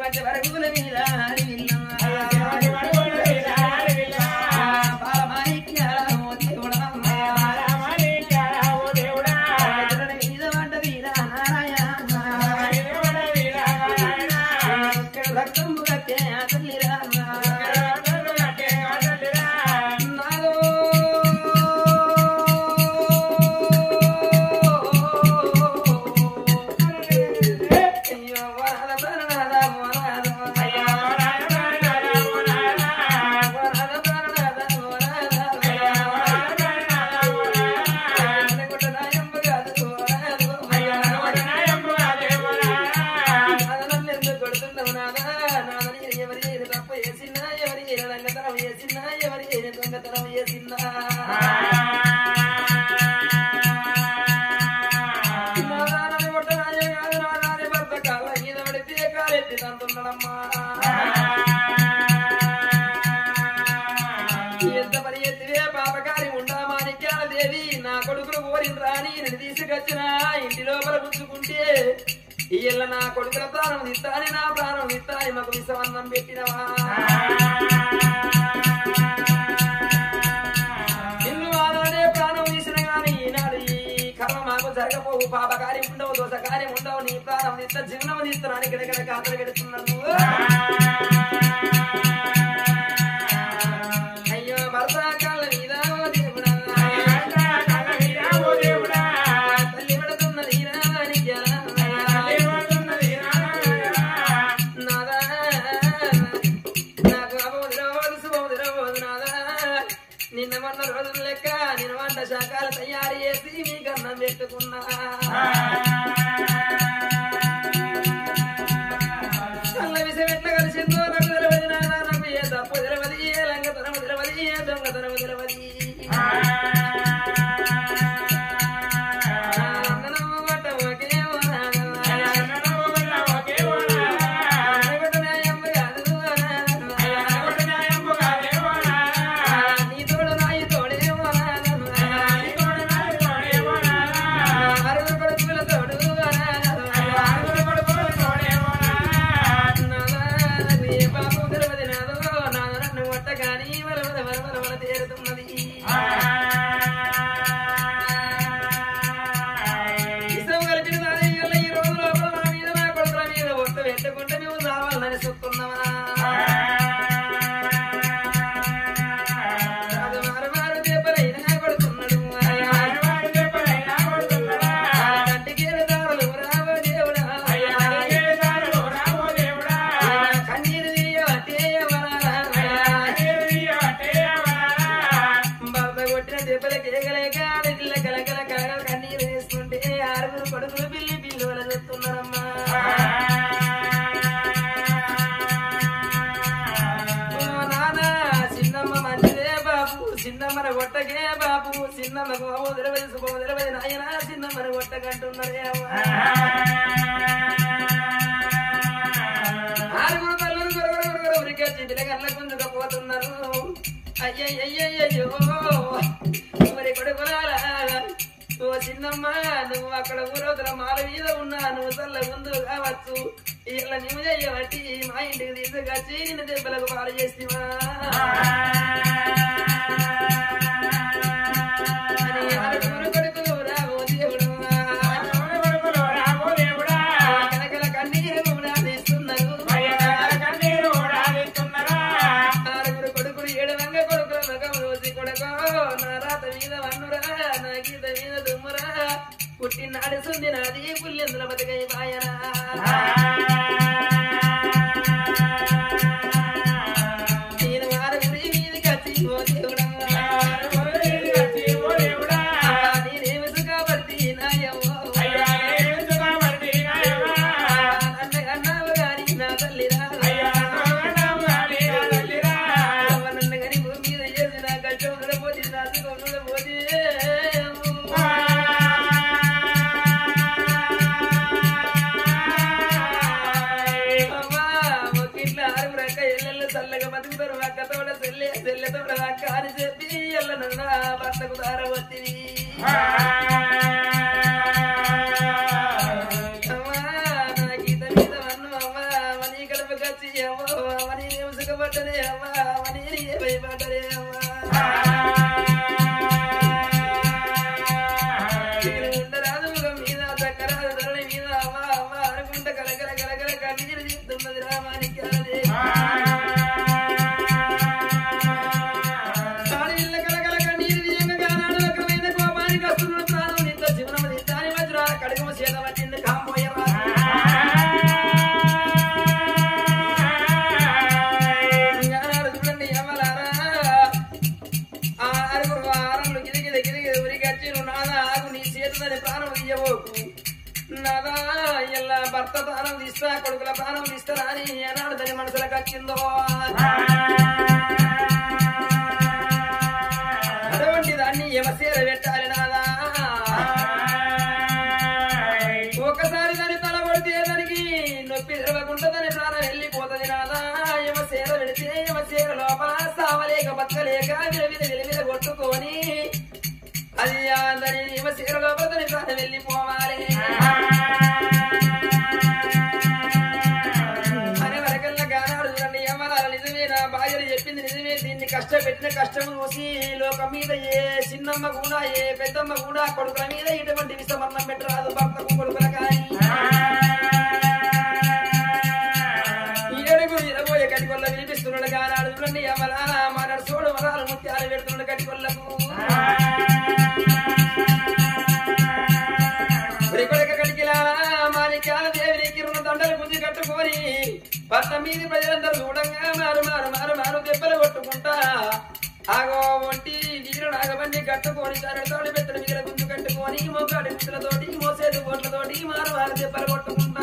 దేవటి వరకుల మీద అడవిల్లమ్మ. పాలమాణిక్యాల ఓ దేవుడా. ఎదురని మీద పడ్డది రా నారాయణ. ఇక్కడ రక్తము కట్టే ఆ తల్లి రామ. నాదో. అయ్యో వరద వరద వరద వరద వరద వరద వరద నాయమ్మ కాదు నాదనన్ను ఎందుకు కొడుతున్నావు నాదా? నాదని ఎవరి ఏది తప్పు చేసినా, ఎవరి ఏది రంగతనం చేసినా, ఎవరి ఏది దొంగతనం చేసినా. నాదా నన్ను కొట్టనాయే కాదు, నాదా నీ భర్త కాళ్ళ మీద పడితే కాలెత్తి తంతున్నాడమ్మా. ఎంత పని ఎత్తివే పాపకారి ఉండా మాణిక్యాల దేవి నా కొడుకులు కోరిండ్రా అని నేను తీసుకొచ్చిన ఇంటి లోపల పుచ్చుకుంటే ఇయ్యల్ల నా కొడుకుల ప్రాణం ఇస్తాని నా ప్రాణం ఇస్తాని మాకు విషవన్నం పెట్టినవా ఇల్లు వారానే ప్రాణం తీసిన గాని ఈనాడు ఈ కర్మ మాకు జరగపోవు పాపకారి ఉండవు దోషకారి ఉండవు నీ ప్రాణం తీస్తా జీవనం తీస్తున్నాను ఇక్కడ కాతలు పెడుతున్నాను అయ్యో భర్త కాళ్ళ మీద ఓ దేవుడా. తల్లి పెడుతున్నది రామానికి నాదా. నాకు అబోదిరోదు శుభోదిరోదు నాదా. నిన్న మొన్న రోజులు లెక్క నేను వంట శాఖలు తయారు చేసి మీకు అన్నం పెట్టుకున్నా చల్ల విషయం ఎట్లా కలిసిందో నాకు తెలియదు నాదా. నాకు ఏ తప్పు తెలియదు ఏ లంగతనం తెలియదు ఏ దొంగతనం తెలియదు నందనమ్మ గొట్ట ఒకే ఓ నాదా. గొట్ట నాయమ్మ కాదు ఓ నాదా. నీ తోడు నాయి తోడే ఓ నాదా. అరుగు కొడుకుల తోడు ఓ నాదా. నాదా, నీ పాపం తెలియదు నాదో. నాదా నన్ను కొట్టగాని వరవర వరవర వర తేరుతున్నది. ఇష్టం కలిపిన దాని వల్ల ఈ రోజు లోపల నా మీద నా కొడుకుల మీద ఒట్టు పెట్టుకుంటే మేము రావాలని చూస్తున్నామా రాజు మారు మారు దెబ్బలైనా కొడుతున్నాడు కంటికి దారులు రావ దేవుడా కన్నీరు తీయవటే భర్త కొట్టిన దెబ్బలకి ఎగలేక ఆడపిల్ల కలకల కలగల కన్నీరు వేసుకుంటే ఆరుగురు కొడుకులు పిల్లి పిల్లువల చూస్తున్నారమ్మా ఓ నానా చిన్నమ్మ మంచిదే బాబు చిన్నమ్మన కొట్టకే బాబు చిన్నమ్మకు ఓదరవది శుభోదరవది నాయన చిన్నమ్మన కొట్టకంటున్నదే అమ్మా ఆరుగురు తల్లులు గురగుర గురగుర ఉరికొచ్చి పిల్లగల్ల గుంజుకపోతున్నారు అయ్యయ్యయ్యయ్యో మరి కొడుకులారా ఓ చిన్నమ్మ నువ్వు అక్కడ ఊరవతల మాల మీద ఉన్నా నువ్వు చల్ల ముందు కావచ్చు ఇలా నువ్వు చెయ్యబట్టి మా ఇంటికి తీసుకొచ్చి నిన్ను దెబ్బలకు పాలు చేసివా అని ఆరుగురు కొడుకులు రావు దేవుడు కనకల కన్నీరు కూడా తీస్తున్నారు ఆరుగురు కొడుకులు ఏడు వంగ కొడుకుల మగం రోజు కొడుకో నా రాత మీద వన్నురా నా గీత మీద దుమ్మురా పుట్టినాడు సుంది నాది పుల్లెందుల బతకై బాయరా నేను ఆరుగురి మీది కచ్చి ఓ దేవుడా నేనేమి సుఖపడి నాయవో నన్ను కన్నావు గాని నా తల్లిరా నన్ను గని భూమి మీద చేసిన కష్టం పోతే నా సుఖం పోతే అమ్మా ఒకింట్లో ఆరుగురు అక్క ఎల్లెళ్ళు చల్లగా బతుకుతారు అక్క తోడ సెల్లె సెల్లె తోడ అక్క అని చెప్పి ఎల్లనన్న భర్తకు దార వచ్చింది అమ్మా నా గీత మీద వన్ను అమ్మా మనీ కడుపు మీద అమ్మా అమ్మా అనుకుంటా కలకల కలకల కన్నీరు తీస్తున్నది రామానికి కాళీళ్ళ కలకల కన్నీరు తీయంగా ఆనాడు రకమైన కోపానికి వస్తున్న ప్రాణం నింత జీవనం నింతాని మధ్య కడుగు చేత పట్టింది కాంపోయరా ఆనాడు చూడండి యమలారా ఆ ఆరుగురు ఆరళ్ళు గిరిగిద గిరిగిద ఉరిగచ్చిరు నాదా ఆగు నీ చేతులని ప్రాణం తీయబోకు నాదా ఇలా భర్త ప్రాణం తీస్తా కొడుకుల ప్రాణం తీస్తారా అని ఏనాడు దాని మనసులకు వచ్చిందో అటువంటి దాన్ని యమసేర పెట్టాలి నాదా ఒకసారి దాని తల కొడితే దానికి నొప్పి తెరవకుండా దాని ప్రాణం వెళ్ళిపోతుంది నాదా యమసేర పెడితే యమసేర లోపల సావలేక బతకలేక విలవిల విలవిల కొట్టుకొని అది ఆ దాని యమసేర లోపల దాని ప్రాణం వెళ్ళిపోవాలి అనే వరకల్లా గానాడు చూడండి యమలాల నిజమే నా భార్యలు చెప్పింది నిజమే దీన్ని కష్టపెట్టిన కష్టము చూసి లోకం మీద ఏ చిన్నమ్మ కూడా ఏ పెద్దమ్మ కూడా కొడుకుల మీద ఇటువంటి విషమరణం పెట్టరాదు భర్తకు కొడుకుల కానీ ఏడుగురు ఇరవై కటికొల్ల వినిపిస్తున్నాడు గానాడు చూడండి యమలా మన చూడు వరాలు ముత్యాలు పెడుతున్నాడు కటికొల్లకు కొడుక కటికిలారా మాణిక్యాల దేవిని కిరుణ దండలు గుంజి కట్టుకొని భర్త మీది ప్రజలందరూ చూడంగా మారు మారు మారు మారు దెబ్బలు కొట్టుకుంటా ఆగో ఒంటి గీరు నాగబండి కట్టుకొని తోడి పెత్తన మీద గుంజు కట్టుకొని మోకాడి ముద్దలతోటి మోసేది బొట్లతోటి మారు మారు దెబ్బలు కొట్టుకుంటా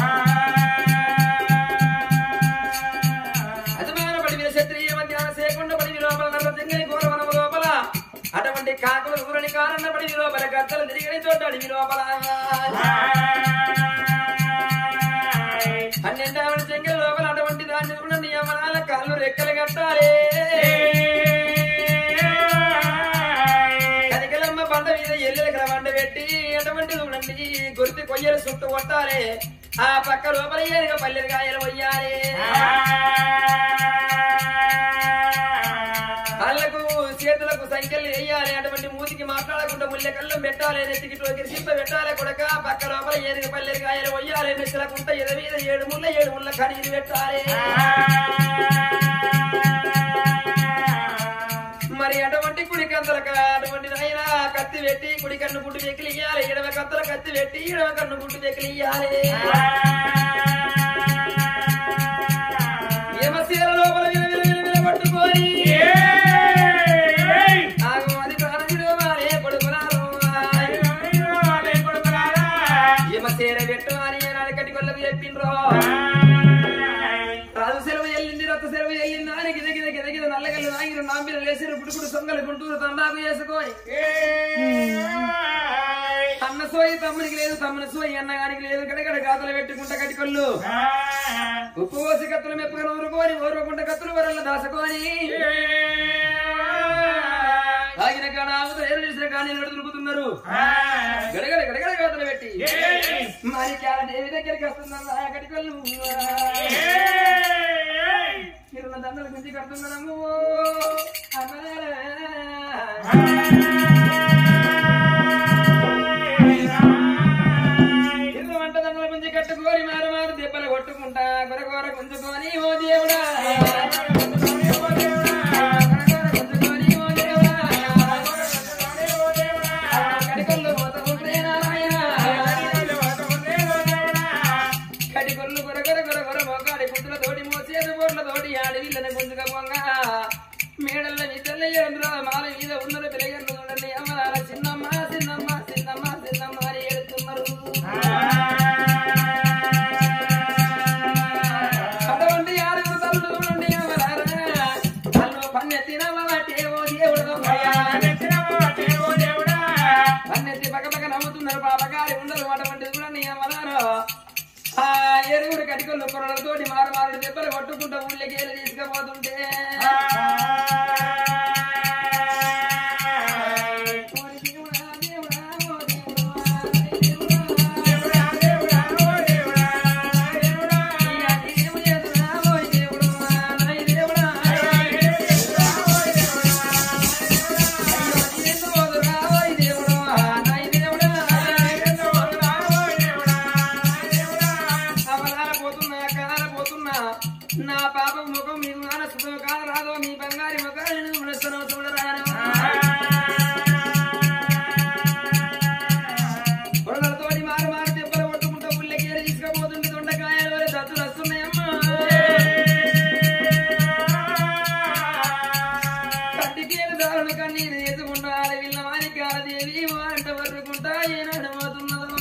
అజమాన పడిన క్షత్రియ మధ్యాహ్న సేకుండా పడి లోపల నల్ల జంగని ఘోరవనమ లోపల అటువంటి కాకుల సూరని కారణ పడి లోపల గద్దలు తిరిగని చోట అడివి లోపల పన్నెండవ జంగల లోపల అటువంటి దాన్ని కూడా నియమనాల కాళ్ళు రెక్కలు కట్టాలి కనికలమ్మ బండ మీద ఎల్లెల బండ పెట్టి అటువంటి చూడండి గుర్తి కొయ్యలు చుట్టూ కొట్టాలి ఆ పక్క లోపల ఏనుగ పల్లెలు కాయలు పోయాలి కాళ్ళకు చేతులకు సంఖ్యలు వేయాలి అటువంటి మూతికి మాట్లాడకుండా ముల్లె కళ్ళం పెట్టాలి నెత్తికి టోకి సింప పెట్టాలి కొడక పక్క లోపల ఏనుగ పల్లెలు కాయలు పోయాలి మెచ్చలకుంట ఎద మీద ఏడు ముళ్ళ ఏడు ముళ్ళ కడిగి పెట్టాలి మరి అటువంటి కుడి కంతల అటువంటి నాయన కత్తి పెట్టి కుడి కన్ను గుడ్డు వెకిలి ఇయ్యాలి ఎడమ కత్తల కత్తి పెట్టి ఎడమ కన్ను గుడ్డు వెకిలి ఇయ్యాలి యమశీల లోపల విల విల విల విల పట్టుకొని ఆగు అది ప్రాణం విడువమాలే కొడుకులారో. యమశీల పెట్టు అని ఏనాడు కట్టి కొల్లకు చెప్పిండ్రో రాజు సెలవు వెళ్ళింది రక్త సెలవు వెళ్ళింది అని గిద గిద గిద గిద నల్లగల్లు నాగిరు నాంబిలు లేసిరు పుడుకుడు సొంగలు గుంటూరు తండాకు చేసుకోయి అన్న సోయి తమ్మునికి లేదు తమ్ముని సోయి అన్నగానికి లేదు గడగడ గాతలు పెట్టుకుంట కటికొల్లు ఉప్పు పోసి కత్తులు మెప్పుగా నూరుకొని ఓర్వకుంట కత్తులు వరల్ల దాసుకొని తాగిన కాడ ఆవుతో ఏరు చేసిన కానీ నిలబడి దొరుకుతున్నారు గడగడ గడగడ గాతలు పెట్టి మరి క్యాల దేవి దగ్గరికి వస్తుందన్న కటికొల్లు కిరణ దండల గుంజి కడుతున్నాము కింద వంట దండల గుంజి కట్టుకొని మారు మారు దెబ్బలు కొట్టుకుంటా గొరగోర గుంజుకొని ఓ దేవుడా గుంజుకొని ఓ దేవుడా కడికొల్లు పోతకుంటే నారాయణ కడికొల్లు గొరగొర గొరగొర మొగాడి పుత్తుల తోటి మోసేది బోర్ల తోటి ఆడవిల్లని గుంజుక పొంగ మేడల్ల విద్యల్ల ఏంద్ర మాల మీద ఉన్నది పిల్లగన్ను చూడండి అమ్మలాల చిన్నమ్మ చిన్నమ్మ చిన్నమ్మ చిన్నమ్మ అని ఏడుతున్నారు అటువంటి ఆరుగురు తల్లులు చూడండి అమ్మలారా తల్లు పన్నెత్తినమ్మ వాటి ఓ దేవుడు దొంగయ్యా. పన్నెత్తి పక్క పక్క నవ్వుతున్నారు పాపగారి ఉండరు అటువంటి చూడండి అమ్మలారా ఆ ఎరుగుడు కటికొల్లు కొరలతోటి మారు మారు దెబ్బలు కొట్టుకుంటూ ఊళ్ళకి వెళ్ళి తీసుకుపోతుంటే ఓరి దేవుడా, దేవుడా, ఓ దేవుడా, దేవుడా, ఇయ్య నీవు ఎదురా, ఓ దేవుడా, నాయ దేవుడా, అయ్యో నీవెందు ఓదురా, ఓ దేవుడా, నాయ దేవుడా, వస్తున్నావు చూడరాను పొడలతోటి మారు మారు దెబ్బలు కొట్టుకుంటూ పుల్లకేరి తీసుకుపోతుంటే దొండకాయలు వరే దత్తులు వస్తున్నాయమ్మా కట్టికేరు దారుణ కన్నీరు ఎదుగుండా వీళ్ళ మాణిక్యాల దేవి అంట వరుకుంటా ఏనాడు పోతున్నదో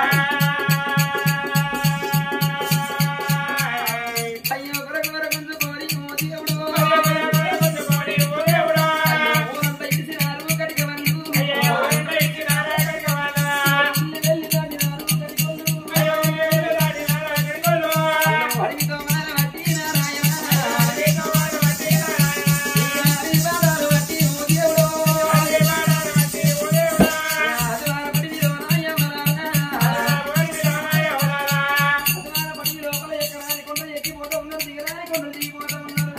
అయ్యో కొరకు వరకుంచుకొని ఓ దేవుడు ఊరంతా ఇసిరారు కటిక వండు. వెళ్ళి దాటినారు కటికొల్లు. అడవితో మాల వట్టి నారాయణ. అడవి బాధాలు వట్టి ఓ దేవుడు. ఆదివార పడివిలో నాయమరానా. ఆదివార పడివి లోపల ఎక్కరాని కొండలు ఎక్కిపోతూ ఉన్నారు, దిగరాని కొండలు దిగిపోతూ ఉన్నారు.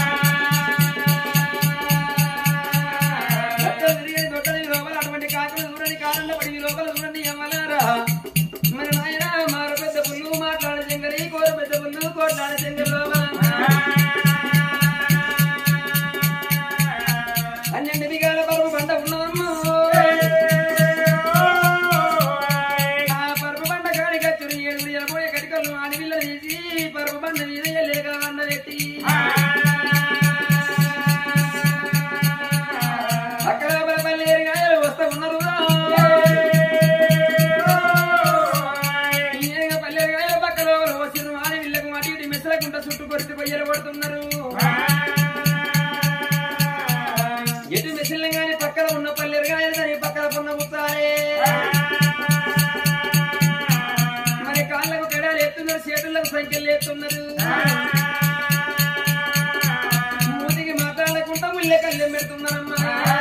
రక్తం తిరిగేది దొడ్డది లోపల అటువంటి కాకులు చూడండి కాలంలో పడి లోపల చూడండి అమ్మలారా మరి నాయన మార పెద్ద పుల్లు మాట్లాడే చెంగరి కోర పెద్ద పుల్లు కోట్లాడే చెంగరి లోపల పన్నెండు బిగాల పరుపు పంట ఉన్నాము ఆ పరుపు పంట కాడి కచ్చుని ఏడు ఎనబోయే కటికలు అడవిలో తీసి పరుపు పంట మీద లేక వండ పెట్టి అక్కడ పల్లేరు గాయలు వస్తూ ఉన్నారు ఈయనగా పల్లేరు గాయల పక్కలో వచ్చిన వారి వీళ్ళకు అటు ఇటు మిసలకుంట చుట్టూ కొరిసి పొయ్యలు కొడుతున్నారు ఎటు మిసిల్ని గాని పక్కన ఉన్న పల్లెరు గాయలు కానీ పక్కన పొన్న ముత్తాలే మరి కాళ్ళకు కడాలు ఎత్తున్నారు చేతులకు సంఖ్యలు ఎత్తున్నారు మూతికి మాట్లాడకుండా ముల్లె కళ్ళెం పెడుతున్నారమ్మా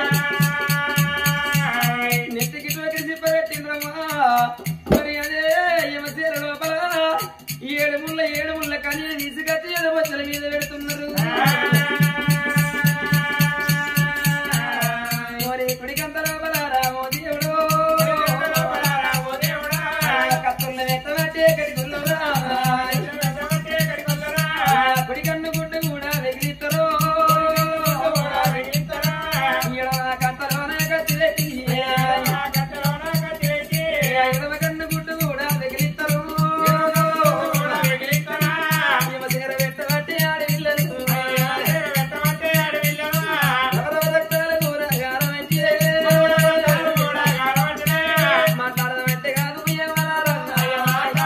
నెత్తికి టోకి సిప్ప పెట్టిండ్రమ్మా మరి అదే యమశీల లోపల ఏడు ముళ్ళ ఏడు ముళ్ళ కనీ తీసుకొచ్చి ఎదబొచ్చల మీద పెడుతున్నారు మరి కుడికంత లోపల రామో దేవుడు కత్తుల వెత్తబట్టే కడిగుల్లో కుడి కన్ను గుడ్డు కూడా వెగిలిత్తరు ఈడవ కంతలోన కత్తి పెట్టి ఎడమ కన్ను గుడ్డు కూడా వెగిలిత్తరు ఈమె చీర పెట్టబట్టి ఆడపిల్లలు ఎవరో రక్తాల కూర గారం అయితే మాట్లాడదామంటే కాదు ఎవరారా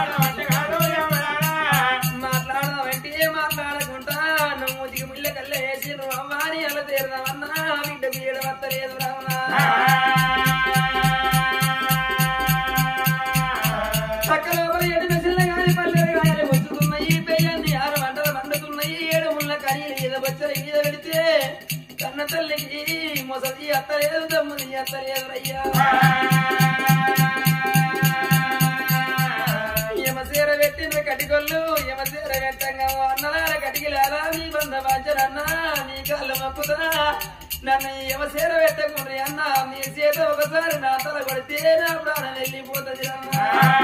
మాట్లాడదామంటే మాట్లాడకుండా నువ్వు మూతికి ముళ్ళ కళ్ళ వేసి నువ్వు అమ్మాని అలా తీరదామన్నా బిడ్డకు ఏడవత్తలేదు రావణా పక్కన ఎవరు ఎడు మెసిల్ల గాని పల్లెలు గాని వచ్చుతున్నాయి పెయ్యాన్ని ఆరు వంటలు వండుతున్నాయి ఏడు ముళ్ళ కనీలు మీద బచ్చల మీద పెడితే కన్న తల్లికి మొసలి అత్తలేదు తమ్ముని అత్తలేదు అయ్యా యమసీర పెట్టిన కటికొల్లు యమసీర పెట్టంగా అన్నలార కటికిలారా నీ బంధ బాధ్యనన్నా నీ కాళ్ళు మక్కుతా నన్ను యమసీర పెట్టకుండా అన్న నీ చేత ఒకసారి నా తల కొడితే నా ప్రాణం వెళ్ళిపోతుంది అన్నా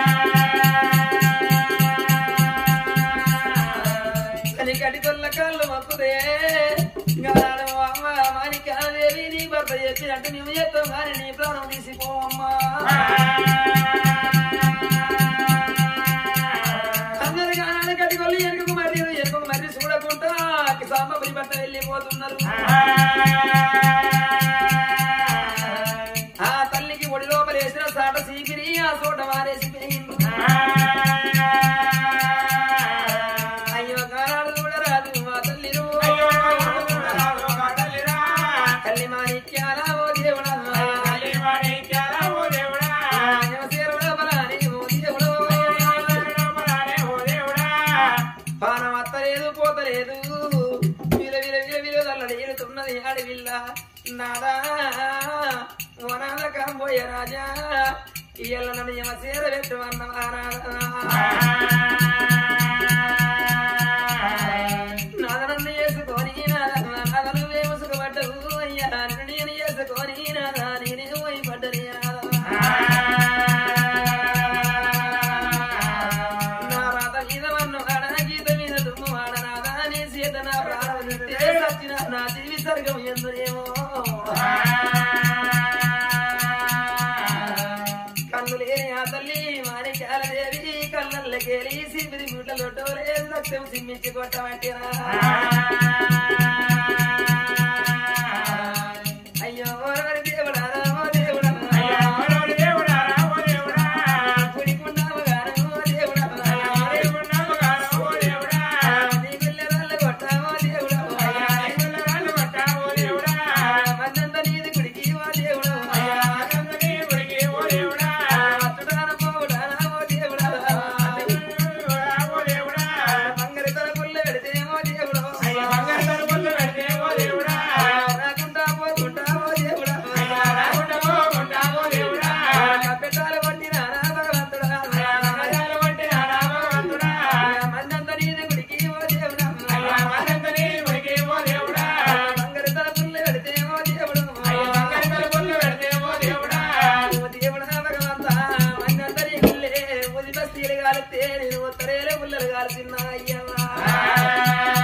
అని కటికొల్ల కాళ్ళు మక్కుదే గాడు అమ్మ మాణిక్యాదేవి నీ భర్త చెప్పినట్టు నువ్వు చెప్తావు కానీ నీ ప్రాణం తీసిపోవమ్మా అందరు కానాడు కటికొల్లి ఎనుకకు మరి ఎనుకకు మరి చూడకుండా సాంబరి భర్త వెళ్ళిపోతున్నారు ఆ తల్లికి ఒడి లోపల వేసిన సాట సీకిరి ఆ చోట మారేసి పోయిండు అయ్యో కానాడు చూడరాదు మా తల్లిరు తల్లి మాణిక్యాల ఓ దేవుడా యమశీరుడ బలాని ఓ దేవుడు పానం అత్తలేదు పోతలేదు విల విల విల విల దల్లడి ఏడుతున్నది అడవిల్ల నాదా ఓ నాద కాంబోయ రాజా ఇయ్యల నన్ను యమశీర పెట్టు నాదనన్ను చేసుకొని నాదను వేసుకుపడ్డవు అయ్యా నేను చేసుకొని నాదా నేనే పోయి పడ్డని నా రాత మీద వన్ను ఆడ గీత మీద దుమ్ము ఆడ నాదా నీ సీత నా ప్రాణం సచ్చిన నా జీవి సర్గం ఎందురేమో కేలి సిబ్బిది గుడ్ల లొట్టో లేదు లక్ష్యం సిమ్మించి కొట్టమంటేనా అయ్యో ఓరవరి దేవుడా రామో దేవుడా గుడికున్నావు గానమో దేవుడా నీ గుళ్ళెరాళ్ళ కొట్టావో దేవుడా మన్నంత నీది గుడికి ఓ దేవుడా అత్తుడాన పోవుడానా ఓ దేవుడా బంగారు తలపుల్ల పెడితేమో దేవుడా రాకుండా పోకుండా ఓ దేవుడా పెట్టాలి కొట్టిన నా భగవంతుడా మన్నంత నీది గుడికి ఓ దేవుడా బంగారు తలపుల్ల పెడితేమో దేవుడా ఓ దేవుడా భగవంతా మన్నందరి గుళ్ళే ఉది బస్తీలు కాలితే నేను ఉత్తరేలే గుల్లలు కాల్చిన అయ్యవా